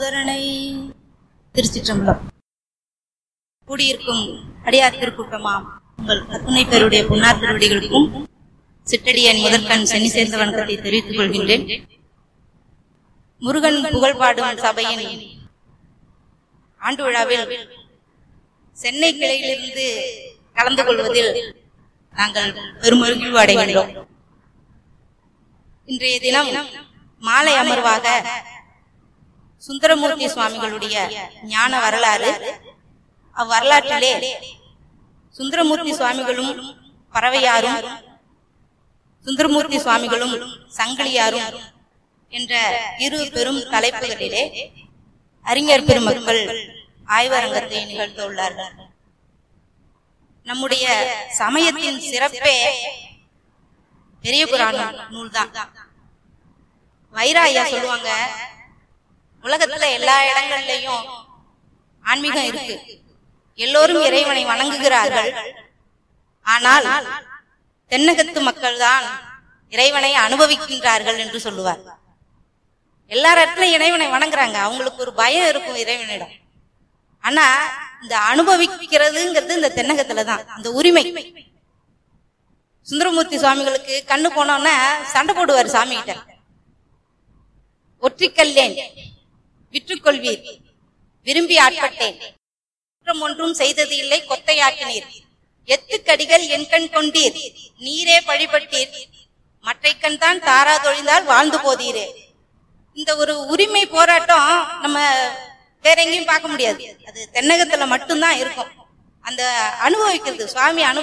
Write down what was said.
குருகரணை திருச்சிற்றம்பலம் கூடியிருக்கும் அடியார் திருக்கூட்டமாம் உங்கள் அத்துணை பேருடைய பொன்னார் திருவடிகளுக்கும் சிற்றடியன் முதற்கண் சென்னி சேர்ந்த வணக்கத்தை தெரிவித்துக் கொள்கின்றேன் முருகன் புகழ்பாடும் சபையின் ஆண்டு விழாவில் சென்னை கிளையிலிருந்து கலந்து கொள்வதில் நாங்கள் பெருமகிழ்வு அடைகின்றோம் இன்றைய தினம் மாலை அமர்வாக சுந்தரமூர்த்தி சுவாமிகளுடைய ஞான வரலாறு அவ்வரலாற்றிலே சுந்தரமூர்த்தி சுவாமிகளும் பறவையாரும் சுந்தரமூர்த்தி சுவாமிகளும் சங்கிலியாரும் என்ற இரு பெரும் தலைப்புகளிலே அறிஞர் பெருமக்கள் ஆய்வரங்கத்தை நிகழ்த்துள்ளார்கள் நம்முடைய சமயத்தின் சிறப்பே பெரிய புராணம் நூல்தான் வைராயா சொல்லுவாங்க உலகத்துல எல்லா இடங்கள்லயும் ஆன்மீகம் இருக்கு எல்லோரும் இறைவனை வணங்குகிறார்கள் ஆனால் தென்னகத்து மக்கள் தான் இறைவனை அனுபவிக்கின்றார்கள் என்று சொல்லுவார் எல்லா இடத்துலயும் இறைவனை வணங்குறாங்க அவங்களுக்கு ஒரு பயம் இருக்கும் இறைவனிடம் ஆனா இந்த அனுபவிக்கிறதுங்கிறது இந்த தென்னகத்துல தான் அந்த உரிமை சுந்தரமூர்த்தி சுவாமிகளுக்கு கண்ணு போனோன்னா சண்டை போடுவார் சாமி கிட்ட ஒற்றிக்கல்லேன் விற்றுக்கொள்வீர் விரும்பி ஆட்பட்டேன் குற்றம் ஒன்றும் செய்தது இல்லை கொத்தையாக்கினீர் எத்துக்கடிகள் என் கண் கொண்டீர் நீரே பழிபட்டீர் மற்றை கண் தான் தாரா தொழிந்தால் வாழ்ந்து போதீரே இந்த ஒரு உரிமை போராட்டம் நம்ம வேற எங்கேயும் பார்க்க முடியாது அது தென்னகத்துல மட்டும்தான் இருக்கும் அந்த அனுபவிக்கிறது சுவாமி அனு